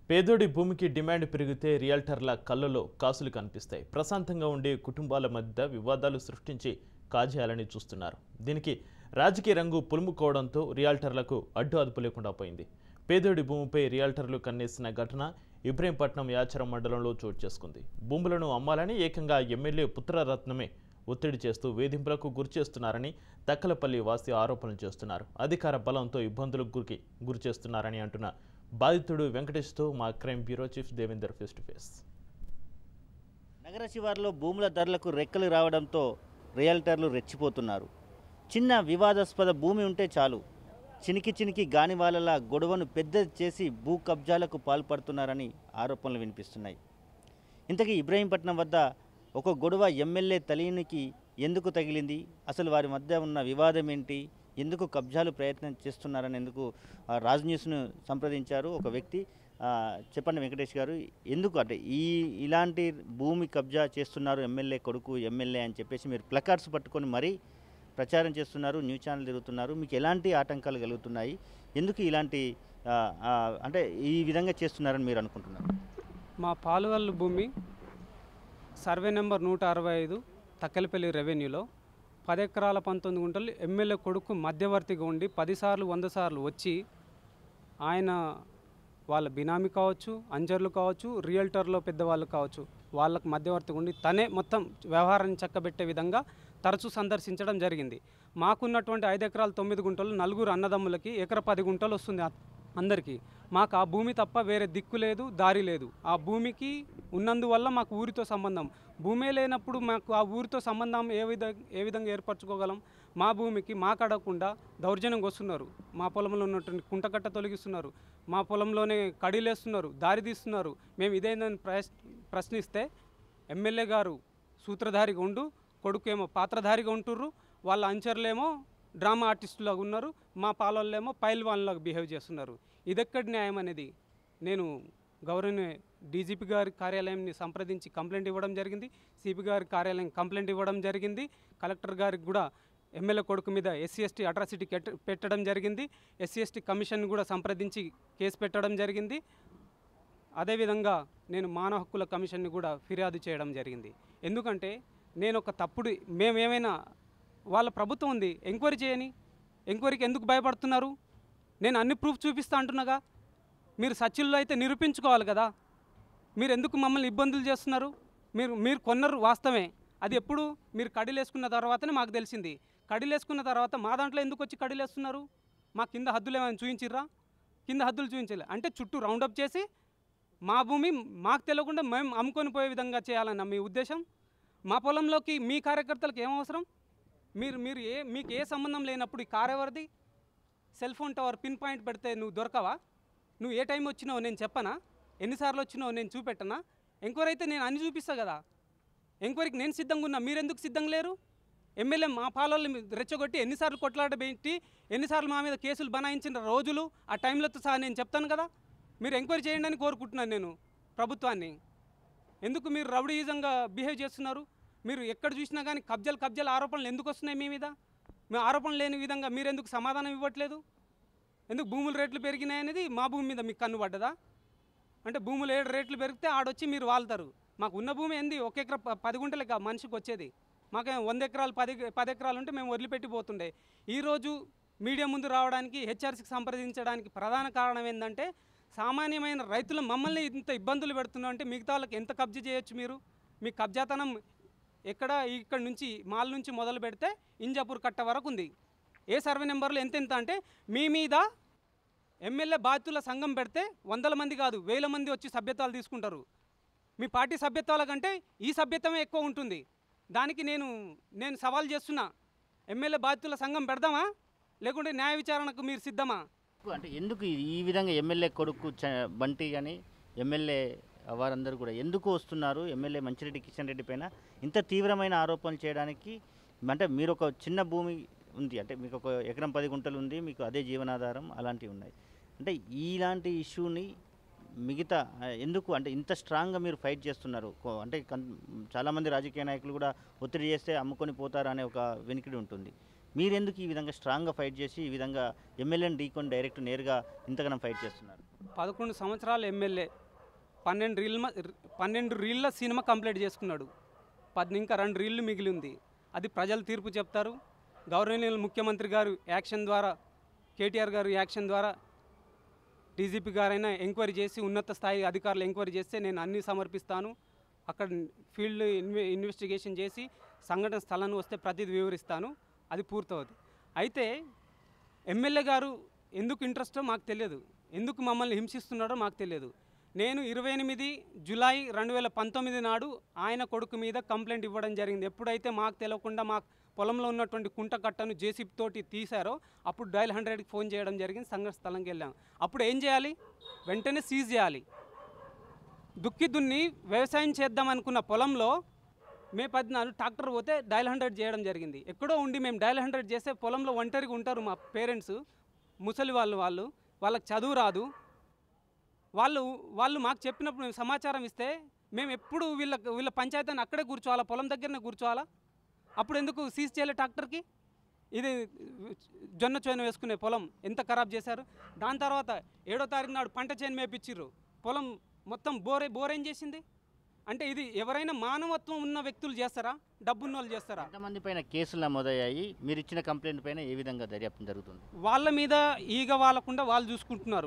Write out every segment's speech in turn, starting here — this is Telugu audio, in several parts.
పేదోడి భూమికి డిమాండ్ పెరిగితే రియల్టర్ల కళ్ళలో కాసులు కనిపిస్తాయి ప్రశాంతంగా ఉండే కుటుంబాల మధ్య వివాదాలు సృష్టించి కాజేయాలని చూస్తున్నారు దీనికి రాజకీయ రంగు పులుముకోవడంతో రియాల్టర్లకు అడ్డు అదుపు లేకుండా పోయింది పేదోడి భూమిపై రియాల్టర్లు కన్నేసిన ఘటన ఇబ్రహీంపట్నం యాచరం మండలంలో చోటు చేసుకుంది భూములను అమ్మాలని ఏకంగా ఎమ్మెల్యే పుత్రరత్నమే ఒత్తిడి చేస్తూ వేధింపులకు గురిచేస్తున్నారని తక్కలపల్లి వాసి ఆరోపణలు చేస్తున్నారు అధికార బలంతో ఇబ్బందులకు గురికి గురిచేస్తున్నారని అంటున్న బాధితుడు వెంకటేష్తో మా crime bureau chief Devender face to face నగర శివార్లో భూముల ధరలకు రెక్కలు రావడంతో రియల్టర్లు రెచ్చిపోతున్నారు చిన్న వివాదాస్పద భూమి ఉంటే చాలు చినికి చినికి గాని వాళ్ళలా గొడవను పెద్దది చేసి భూ కబ్జాలకు పాల్పడుతున్నారని ఆరోపణలు వినిపిస్తున్నాయి ఇంతకీ ఇబ్రహీంపట్నం వద్ద ఒక గొడవ ఎమ్మెల్యే తలీనికి ఎందుకు తగిలింది అసలు వారి మధ్య ఉన్న వివాదం ఏంటి ఎందుకు కబ్జాలు ప్రయత్నం చేస్తున్నారని ఎందుకు ఆ, రాజ్ న్యూస్ను సంప్రదించారు ఒక వ్యక్తి ఆ, చెప్పండి వెంకటేష్ గారు ఎందుకు అంటే ఈ ఇలాంటి భూమి కబ్జా చేస్తున్నారు ఎమ్మెల్యే కొడుకు ఎమ్మెల్యే అని చెప్పేసి మీరు ప్లకార్డ్స్ పట్టుకొని మరీ ప్రచారం చేస్తున్నారు న్యూస్ ఛానల్ తిరుగుతున్నారు మీకు ఎలాంటి ఆటంకాలు కలుగుతున్నాయి ఎందుకు ఇలాంటి ఆ, ఆ, అంటే ఈ విధంగా చేస్తున్నారని మీరు అనుకుంటున్నారు మా పాలువల్లు భూమి సర్వే నెంబర్ నూట అరవై ఐదు తక్కెలపల్లి రెవెన్యూలో పది ఎకరాల పంతొమ్మిది గుంటలు ఎమ్మెల్యే కొడుకు మధ్యవర్తిగా ఉండి పదిసార్లు వంద సార్లు వచ్చి ఆయన వాళ్ళ బినామీ కావచ్చు అంజర్లు కావచ్చు రియల్టర్లో పెద్దవాళ్ళు కావచ్చు వాళ్ళకు మధ్యవర్తిగా ఉండి తనే మొత్తం వ్యవహారాన్ని చక్కబెట్టే విధంగా తరచూ సందర్శించడం జరిగింది మాకున్నటువంటి ఐదు ఎకరాలు తొమ్మిది గుంటలు నలుగురు అన్నదమ్ములకి ఎకర పది గుంటలు వస్తుంది ఆ- అందరికీ మాకు ఆ భూమి తప్ప వేరే దిక్కు లేదు దారి లేదు ఆ భూమికి ఉన్నందువల్ల మాకు ఊరితో సంబంధం భూమే లేనప్పుడు మాకు ఆ ఊరితో సంబంధం ఏ విధ ఏ విధంగా ఏర్పరచుకోగలం మా భూమికి మాకు అడగకుండా దౌర్జన్యంగా వస్తున్నారు మా పొలంలో ఉన్నటువంటి కుంటకట్ట తొలగిస్తున్నారు మా పొలంలోనే కడీలేస్తున్నారు దారి తీస్తున్నారు మేము ఇదేందని ప్రశ్ ప్రశ్నిస్తే ఎమ్మెల్యే గారు సూత్రధారిగా ఉండు కొడుకేమో పాత్రధారిగా ఉంటుర్రు వాళ్ళ అంచర్లేమో డ్రామా ఆర్టిస్టులాగా ఉన్నారు మా పాలల్లేమో పైల్వాన్లాగా బిహేవ్ చేస్తున్నారు ఇదెక్కడి న్యాయం అనేది నేను గౌరవనీయ డీజీపీ గారి కార్యాలయాన్ని సంప్రదించి కంప్లైంట్ ఇవ్వడం జరిగింది సిపి గారి కార్యాలయం కంప్లైంట్ ఇవ్వడం జరిగింది కలెక్టర్ గారికి కూడా ఎమ్మెల్యే కొడుకు మీద ఎస్సీ ఎస్టీ అట్రాసిటీ కెట్- పెట్టడం జరిగింది ఎస్సీ ఎస్టీ కమిషన్ కూడా సంప్రదించి కేసు పెట్టడం జరిగింది అదేవిధంగా నేను మానవ హక్కుల కమిషన్ని కూడా ఫిర్యాదు చేయడం జరిగింది ఎందుకంటే నేను ఒక తప్పుడు మేమేమైనా వాళ్ళ ప్రభుత్వం ఉంది ఎంక్వైరీ చేయని ఎంక్వైరీకి ఎందుకు భయపడుతున్నారు నేను అన్ని ప్రూఫ్ చూపిస్తా అంటున్నాగా మీరు సచిల్లో అయితే నిరూపించుకోవాలి కదా మీరు ఎందుకు మమ్మల్ని ఇబ్బందులు చేస్తున్నారు మీరు మీరు కొన్నారు వాస్తవమే అది ఎప్పుడు మీరు కడిలేసుకున్న తర్వాతనే మాకు తెలిసింది కడిలేసుకున్న తర్వాత మా దాంట్లో ఎందుకు వచ్చి కడిలేస్తున్నారు మా కింద హద్దులు ఏమైనా చూపించిర్రా కింద హద్దులు చూపించలే అంటే చుట్టూ రౌండప్ చేసి మా భూమి మాకు తెలియకుండా మేము అమ్ముకొని పోయే విధంగా చేయాలన్న మీ ఉద్దేశం మా పొలంలోకి మీ కార్యకర్తలకు ఏం అవసరం మీరు మీరు ఏ మీకు ఏ సంబంధం లేనప్పుడు ఈ కార్ ఎవరిది cell phone tower pinpoint పెడితే నువ్వు దొరకవా నువ్వు ఏ టైం వచ్చినావు నేను చెప్పనా ఎన్నిసార్లు వచ్చినావు నేను చూపెట్టనా ఎంక్వైరీ అయితే నేను అన్ని చూపిస్తా కదా ఎంక్వైరీకి నేను సిద్ధంగా ఉన్నా మీరెందుకు సిద్ధంగా లేరు ఎమ్మెల్యే మా పాలల్ని రెచ్చగొట్టి ఎన్నిసార్లు కొట్లాట పెట్టి ఎన్నిసార్లు మా మీద కేసులు బనాయించిన రోజులు ఆ టైంలతో సహా నేను చెప్తాను కదా మీరు ఎంక్వైరీ చేయండి అని కోరుకుంటున్నాను నేను ప్రభుత్వాన్ని ఎందుకు మీరు రౌడీయిజంగా బిహేవ్ చేస్తున్నారు మీరు ఎక్కడ చూసినా కానీ కబ్జాలు కబ్జాల ఆరోపణలు ఎందుకు వస్తున్నాయి మీ మీద మీ ఆరోపణలు లేని విధంగా మీరు ఎందుకు సమాధానం ఇవ్వట్లేదు ఎందుకు భూముల రేట్లు పెరిగినాయి అనేది మా భూమి మీద మీకు కన్ను పడ్డదా అంటే భూములు ఏడు రేట్లు పెరిగితే ఆడొచ్చి మీరు వాళ్తారు మాకు ఉన్న భూమి ఏంది ఒక ఎకరా ప- పది గుంటలే మనిషికి వచ్చేది మాకేం వంద ఎకరాలు పది పది ఎకరాలు ఉంటే మేము వదిలిపెట్టి పోతుండే ఈరోజు మీడియా ముందు రావడానికి హెచ్ఆర్సీకి సంప్రదించడానికి ప్రధాన కారణం ఏంటంటే సామాన్యమైన రైతులు మమ్మల్ని ఇంత ఇబ్బందులు పెడుతున్నాం అంటే మిగతా వాళ్ళకి ఎంత కబ్జా చేయొచ్చు మీరు మీ కబ్జాతనం ఎక్కడ ఇక్కడ నుంచి మాల్ నుంచి మొదలు పెడితే ఇంజాపూర్ కట్ట వరకు ఉంది ఏ సర్వే నెంబర్లో ఎంత ఎంత అంటే మీ మీద ఎమ్మెల్యే బాధితుల సంఘం పెడితే వందల మంది కాదు వేల మంది వచ్చి సభ్యత్వాలు తీసుకుంటారు మీ పార్టీ సభ్యత్వాల కంటే ఈ సభ్యత్వమే ఎక్కువ ఉంటుంది దానికి నేను నేను సవాల్ చేస్తున్నా ఎమ్మెల్యే బాధితుల సంఘం పెడదామా లేకుంటే న్యాయ విచారణకు మీరు సిద్ధమా అంటే ఎందుకు ఈ- ఈ విధంగా ఎమ్మెల్యే కొడుకు చ- బంటి కానీ ఎమ్మెల్యే వారందరూ కూడా ఎందుకు వస్తున్నారు ఎమ్మెల్యే మంచిరెడ్డి కిషన్ రెడ్డి పైన ఇంత తీవ్రమైన ఆరోపణలు చేయడానికి అంటే మీరు ఒక చిన్న భూమి ఉంది అంటే మీకు ఒక ఎకరం పది గుంటలు ఉంది మీకు అదే జీవనాధారం అలాంటివి ఉన్నాయి అంటే ఇలాంటి ఇష్యూని మిగతా ఆ, ఎందుకు అంటే ఇంత స్ట్రాంగ్గా మీరు ఫైట్ చేస్తున్నారు కో- అంటే కన్- చాలామంది రాజకీయ నాయకులు కూడా ఒత్తిడి చేస్తే అమ్ముకొని పోతారు అనే ఒక వెనుకడి ఉంటుంది మీరెందుకు ఈ విధంగా స్ట్రాంగ్గా ఫైట్ చేసి ఈ విధంగా ఎమ్మెల్యేని ఢీకొని డైరెక్ట్ నేరుగా ఇంతగానం ఫైట్ చేస్తున్నారు పదకొండు సంవత్సరాలు ఎమ్మెల్యే పన్నెండు రీల్ పన్నెండు రీళ్ళ సినిమా కంప్లీట్ చేసుకున్నాడు పది ఇంకా రెండు రీళ్ళు మిగిలి ఉంది అది ప్రజలు తీర్పు చెప్తారు గౌరవనీయులు ముఖ్యమంత్రి గారు యాక్షన్ ద్వారా కేటీఆర్ గారు యాక్షన్ ద్వారా డీజీపీ గారైనా ఎంక్వైరీ చేసి ఉన్నత స్థాయి అధికారులు ఎంక్వైరీ చేస్తే నేను అన్ని సమర్పిస్తాను అక్కడ ఫీల్డ్ ఇన్వె ఇన్వెస్టిగేషన్ చేసి సంఘటన స్థలాన్ని వస్తే ప్రతిదీ వివరిస్తాను అది పూర్తవుతుంది అయితే ఎమ్మెల్యే గారు ఎందుకు ఇంట్రెస్టో మాకు తెలియదు ఎందుకు మమ్మల్ని హింసిస్తున్నాడో మాకు తెలియదు నేను ఇరవై ఎనిమిది జులై రెండు వేల పంతొమ్మిది నాడు ఆయన కొడుకు మీద కంప్లైంట్ ఇవ్వడం జరిగింది ఎప్పుడైతే మాకు తెలియకుండా మా పొలంలో ఉన్నటువంటి కుంట కట్టను జేసీబీ తోటి తీశారో అప్పుడు డయల్ హండ్రెడ్కి ఫోన్ చేయడం జరిగింది సంఘ స్థలంకి వెళ్ళాం అప్పుడు ఏం చేయాలి వెంటనే సీజ్ చేయాలి దుక్కి దున్ని వ్యవసాయం చేద్దాం అనుకున్న పొలంలో మే పద్నాలుగు ట్రాక్టర్ పోతే డయల్ హండ్రెడ్ చేయడం జరిగింది ఎక్కడో ఉండి మేము డయల్ హండ్రెడ్ చేస్తే పొలంలో ఒంటరిగా ఉంటారు మా పేరెంట్స్ ముసలి వాళ్ళు వాళ్ళు వాళ్ళకి చదువు రాదు వాళ్ళు వాళ్ళు మాకు చెప్పినప్పుడు మేము సమాచారం ఇస్తే మేము ఎప్పుడు వీళ్ళ వీళ్ళ పంచాయతీని అక్కడే కూర్చోవాలా పొలం దగ్గరనే కూర్చోవాలా అప్పుడు ఎందుకు సీజ్ చేయలే ట్రాక్టర్కి ఇది జొన్న చేను వేసుకునే పొలం ఎంత ఖరాబ్ చేశారు దాని తర్వాత ఏడో తారీఖు నాడు పంట చేను మేపిచ్చిర్రు పొలం మొత్తం బోరే బోర్ ఏం చేసింది అంటే ఇది ఎవరైనా మానవత్వం ఉన్న వ్యక్తులు చేస్తారా డబ్బున్న వాళ్ళు చేస్తారా ఎంతమంది పైన కేసులు నమోదయ్యాయి మీరు ఇచ్చిన కంప్లైంట్ పైన ఏ విధంగా దర్యాప్తు జరుగుతుంది వాళ్ళ మీద ఈగ వాళ్ళకుండా వాళ్ళు చూసుకుంటున్నారు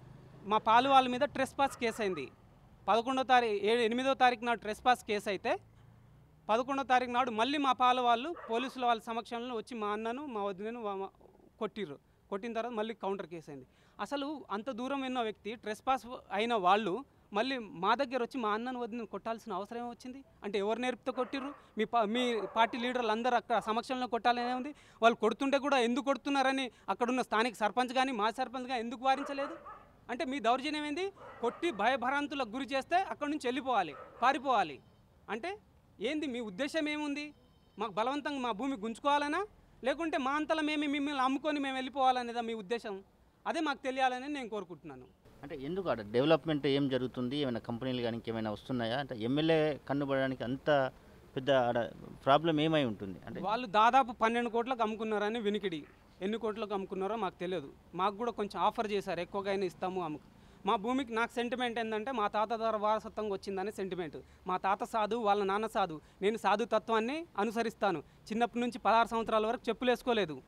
మా పాలు వాళ్ళ మీద ట్రెస్ పాస్ కేసు అయింది పదకొండో తారీఖు ఏడు ఎనిమిదో తారీఖు నాడు ట్రెస్ పాస్ కేసు అయితే పదకొండో తారీఖు నాడు మళ్ళీ మా పాల వాళ్ళు పోలీసుల వాళ్ళ సమక్షంలో వచ్చి మా అన్నను మా వదినను వా- మా- కొట్టిర్రు కొట్టిన తర్వాత మళ్ళీ కౌంటర్ కేసు అయింది అసలు అంత దూరం ఉన్న వ్యక్తి ట్రెస్ పాస్ అయిన వాళ్ళు మళ్ళీ మా దగ్గర వచ్చి మా అన్నను వదిన కొట్టాల్సిన అవసరం ఏమొచ్చింది అంటే ఎవరు నేర్పితే కొట్టిర్రు మీ పా మీ పార్టీ లీడర్లు అందరూ అక్కడ సమక్షంలో కొట్టాలనే ఉంది వాళ్ళు కొడుతుంటే కూడా ఎందుకు కొడుతున్నారని అక్కడున్న స్థానిక సర్పంచ్ కానీ మా సర్పంచ్ కానీ ఎందుకు వారించలేదు అంటే మీ దౌర్జన్యం ఏంది కొట్టి భయభ్రాంతులకు గురి చేస్తే అక్కడి నుంచి వెళ్ళిపోవాలి పారిపోవాలి అంటే ఏంది మీ ఉద్దేశం ఏముంది మాకు బలవంతంగా మా భూమి గుంజుకోవాలనా లేకుంటే మా అంతలో మేము మిమ్మల్ని అమ్ముకొని మేము వెళ్ళిపోవాలనేదా మీ ఉద్దేశం అదే మాకు తెలియాలని నేను కోరుకుంటున్నాను అంటే ఎందుకు ఆడ డెవలప్మెంట్ ఏం జరుగుతుంది ఏమైనా కంపెనీలు కానీ ఇంకేమైనా వస్తున్నాయా అంటే ఎమ్మెల్యే కన్నుబడడానికి అంత పెద్ద ఆడ ప్రాబ్లం ఏమై ఉంటుంది అంటే వాళ్ళు దాదాపు పన్నెండు కోట్లకు అమ్ముకున్నారని వినికిడి ఎన్ని కోట్లకు అమ్ముకున్నారో మాకు తెలియదు మాకు కూడా కొంచెం ఆఫర్ చేశారు ఎక్కువగా అయినా ఇస్తాము అమ్ము మా భూమికి నాకు సెంటిమెంట్ ఏంటంటే మా తాత ద్వారా వారసత్వంగా వచ్చిందని సెంటిమెంట్ మా తాత సాధు వాళ్ళ నాన్న సాధు నేను సాధు తత్వాన్ని అనుసరిస్తాను చిన్నప్పటి నుంచి పదహారు సంవత్సరాల వరకు చెప్పులు వేసుకోలేదు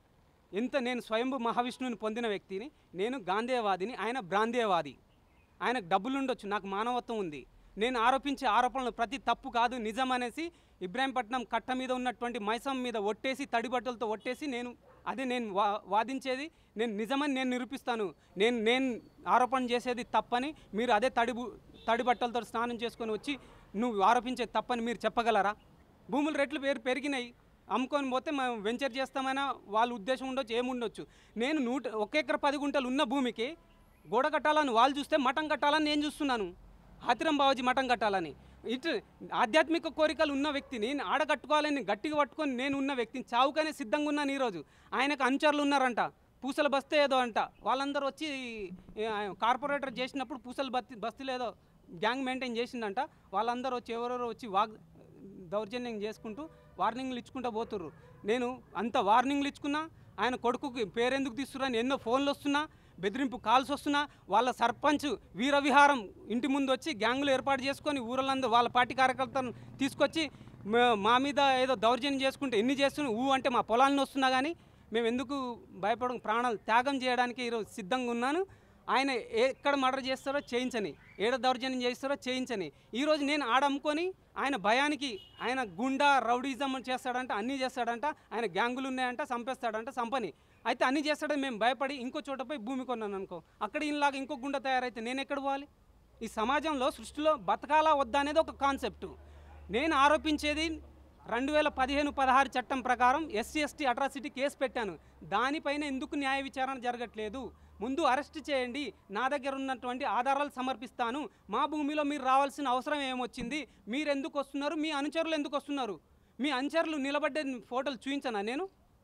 ఎంత నేను స్వయంభు మహావిష్ణువుని పొందిన వ్యక్తిని నేను గాంధేయవాదిని ఆయన బ్రాందేయవాది ఆయనకు డబ్బులు ఉండొచ్చు నాకు మానవత్వం ఉంది నేను ఆరోపించే ఆరోపణలు ప్రతి తప్పు కాదు నిజం అనేసి ఇబ్రాహీంపట్నం కట్ట మీద ఉన్నటువంటి మైసం మీద ఒట్టేసి తడి బట్టలతో ఒట్టేసి నేను అదే నేను వా వాదించేది నేను నిజమని నేను నిరూపిస్తాను నేను నేను ఆరోపణ చేసేది తప్పని మీరు అదే తడి బు- తడి బట్టలతో స్నానం చేసుకొని వచ్చి నువ్వు ఆరోపించేది తప్పని మీరు చెప్పగలరా భూముల రేట్లు పేరు పెరిగినాయి అమ్ముకొని పోతే మనం వెంచర్ చేస్తామైనా వాళ్ళ ఉద్దేశం ఉండొచ్చు ఏముండొచ్చు నేను నూట ఒక ఎకర పది గుంటలు ఉన్న భూమికి గోడ కట్టాలని వాళ్ళు చూస్తే మఠం కట్టాలని నేను చూస్తున్నాను హాతిరం బావాజీ మఠం కట్టాలని ఇటు ఆధ్యాత్మిక కోరికలు ఉన్న వ్యక్తిని ఆడ కట్టుకోవాలని గట్టిగా పట్టుకొని నేను ఉన్న వ్యక్తిని చావుకనే సిద్ధంగా ఉన్నాను ఈరోజు ఆయనకు అనుచరులు ఉన్నారంట పూసల బస్తే ఏదో అంట వాళ్ళందరూ వచ్చి ఏ, కార్పొరేటర్ చేసినప్పుడు పూసల బస్తీ బస్తీలో ఏదో గ్యాంగ్ మెయింటైన్ చేసిందంట వాళ్ళందరూ వచ్చి ఎవరెవరో వచ్చి వాగ్ దౌర్జన్యం చేసుకుంటూ వార్నింగ్లు ఇచ్చుకుంటూ పోతుర్రు నేను అంత వార్నింగ్లు ఇచ్చుకున్నా ఆయన కొడుకుకి పేరెందుకు తీస్తున్నా ఎన్నో ఫోన్లు వస్తున్నా బెదిరింపు కాల్స్ వస్తున్నా వాళ్ళ సర్పంచ్ వీరవిహారం ఇంటి ముందు వచ్చి గ్యాంగులు ఏర్పాటు చేసుకొని ఊరలందరూ వాళ్ళ పార్టీ కార్యకర్తలను తీసుకొచ్చి మ- మా మీద ఏదో దౌర్జన్యం చేసుకుంటే ఎన్ని చేస్తున్నా ఊ అంటే మా పొలాలను వస్తున్నా కానీ మేము ఎందుకు భయపడ ప్రాణాలు త్యాగం చేయడానికి ఈరోజు సిద్ధంగా ఉన్నాను ఆయన ఎక్కడ మర్డర్ చేస్తారో చేయించని ఏడ దౌర్జన్యం చేస్తారో చేయించని ఈరోజు నేను ఆడ అమ్ముకొని ఆయన భయానికి ఆయన గుండా రౌడీజం చేస్తాడంట అన్నీ చేస్తాడంట ఆయన గ్యాంగులు ఉన్నాయంట చంపేస్తాడంట సంపని అయితే అన్నీ చేస్తాడని మేము భయపడి ఇంకో చోట పోయి భూమి కొన్నాను అనుకో అక్కడ ఇలాగా ఇంకో గుండా తయారైతే నేను ఎక్కడ పోవాలి ఈ సమాజంలో సృష్టిలో బతకాలా వద్దా అనేది ఒక కాన్సెప్ట్ నేను ఆరోపించేది రెండు వేల పదిహేను పదహారు చట్టం ప్రకారం ఎస్సీ ఎస్టీ అట్రాసిటీ కేసు పెట్టాను దానిపైన ఎందుకు న్యాయ విచారణ జరగట్లేదు ముందు అరెస్ట్ చేయండి నా దగ్గర ఉన్నటువంటి ఆధారాలు సమర్పిస్తాను మా భూమిలో మీరు రావాల్సిన అవసరం ఏమొచ్చింది మీరు ఎందుకు వస్తున్నారు మీ అనుచరులు ఎందుకు వస్తున్నారు మీ అనుచరులు నిలబడ్డే ఫోటోలు చూపించనా నేను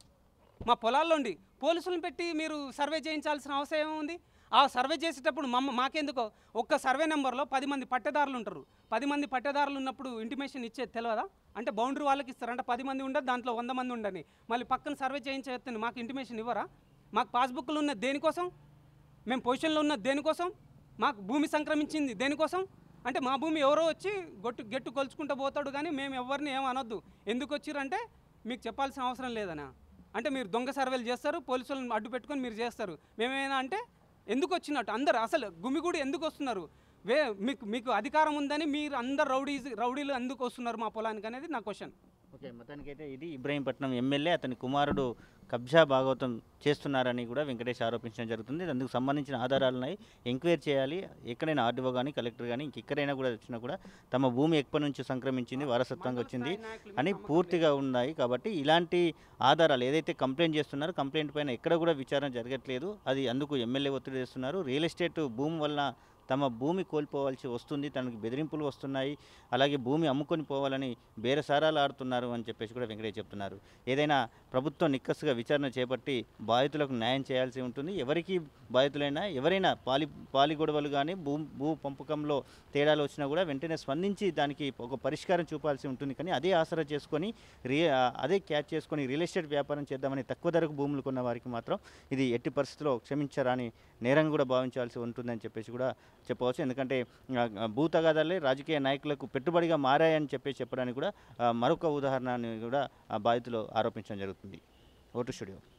మా పొలాల్లోండి పోలీసులను పెట్టి మీరు సర్వే చేయించాల్సిన అవసరం ఏముంది ఆ సర్వే చేసేటప్పుడు మమ్మ మాకెందుకో ఒక్క సర్వే నెంబర్లో పది మంది పట్టేదారులు ఉంటారు పది మంది పట్టేదారులు ఉన్నప్పుడు ఇంటిమేషన్ ఇచ్చేది తెలియదా అంటే బౌండరీ వాళ్ళకి ఇస్తారంటే పది మంది ఉండదు దాంట్లో వంద మంది ఉండని మళ్ళీ పక్కన సర్వే చేయించేస్తుంది మాకు ఇంటిమేషన్ ఇవ్వరా మాకు పాస్బుక్లు ఉన్న దేనికోసం మేము పొజిషన్లో ఉన్న దేనికోసం మాకు భూమి సంక్రమించింది దేనికోసం అంటే మా భూమి ఎవరో వచ్చి గొట్టు గెట్టు కొలుచుకుంటూ పోతాడు కానీ మేము ఎవరిని ఏం అనొద్దు ఎందుకు వచ్చిరంటే మీకు చెప్పాల్సిన అవసరం లేదనా అంటే మీరు దొంగ సర్వేలు చేస్తారు పోలీసులను అడ్డు పెట్టుకొని మీరు చేస్తారు మేమేమైనా అంటే ఎందుకు వచ్చినట్టు అందరు అసలు గుమిగూడి ఎందుకు వస్తున్నారు వే మీకు మీకు అధికారం ఉందని మీరు అందరు రౌడీ రౌడీలు ఎందుకు వస్తున్నారు మా పొలానికి అనేది నా క్వశ్చన్ ఓకే మొత్తానికైతే ఇది ఇబ్రహీంపట్నం ఎమ్మెల్యే అతని కుమారుడు కబ్జా భాగవతం చేస్తున్నారని కూడా వెంకటేష్ ఆరోపించడం జరుగుతుంది అందుకు సంబంధించిన ఆధారాలు ఉన్నాయి ఎంక్వైరీ చేయాలి ఎక్కడైనా ఆర్డీఓ కానీ కలెక్టర్ కానీ ఇంకెక్కడైనా కూడా వచ్చినా కూడా తమ భూమి ఎప్పటి నుంచి సంక్రమించింది వారసత్వంగా వచ్చింది అని పూర్తిగా ఉన్నాయి కాబట్టి ఇలాంటి ఆధారాలు ఏదైతే కంప్లైంట్ చేస్తున్నారో కంప్లైంట్ పైన ఎక్కడ కూడా విచారణ జరగట్లేదు అది అందుకు ఎమ్మెల్యే ఒత్తిడి చేస్తున్నారు రియల్ ఎస్టేట్ భూమి వలన తమ భూమి కోల్పోవాల్సి వస్తుంది తనకు బెదిరింపులు వస్తున్నాయి అలాగే భూమి అమ్ముకొని పోవాలని బేరసారాలు ఆడుతున్నారు అని చెప్పేసి కూడా వెంకటేష్ చెప్తున్నారు ఏదైనా ప్రభుత్వం నిక్కసుగా విచారణ చేపట్టి బాధితులకు న్యాయం చేయాల్సి ఉంటుంది ఎవరికి బాధితులైనా ఎవరైనా పాలి పాలి గొడవలు కానీ భూ భూ పంపకంలో తేడాలు వచ్చినా కూడా వెంటనే స్పందించి దానికి ఒక పరిష్కారం చూపాల్సి ఉంటుంది కానీ అదే ఆసరా చేసుకొని రి అదే క్యాచ్ చేసుకొని రియల్ ఎస్టేట్ వ్యాపారం చేద్దామని తక్కువ ధరకు భూములు కొన్న వారికి మాత్రం ఇది ఎట్టి పరిస్థితిలో క్షమించరాని నేరం కూడా భావించాల్సి ఉంటుందని చెప్పేసి కూడా చెప్పవచ్చు ఎందుకంటే ఆ, భూ తగాదాలే రాజకీయ నాయకులకు పెట్టుబడిగా మారాయని చెప్పేసి చెప్పడానికి కూడా ఆ, మరొక ఉదాహరణని కూడా ఆ బాధితులు ఆరోపించడం జరుగుతుంది ఓటు స్టూడియో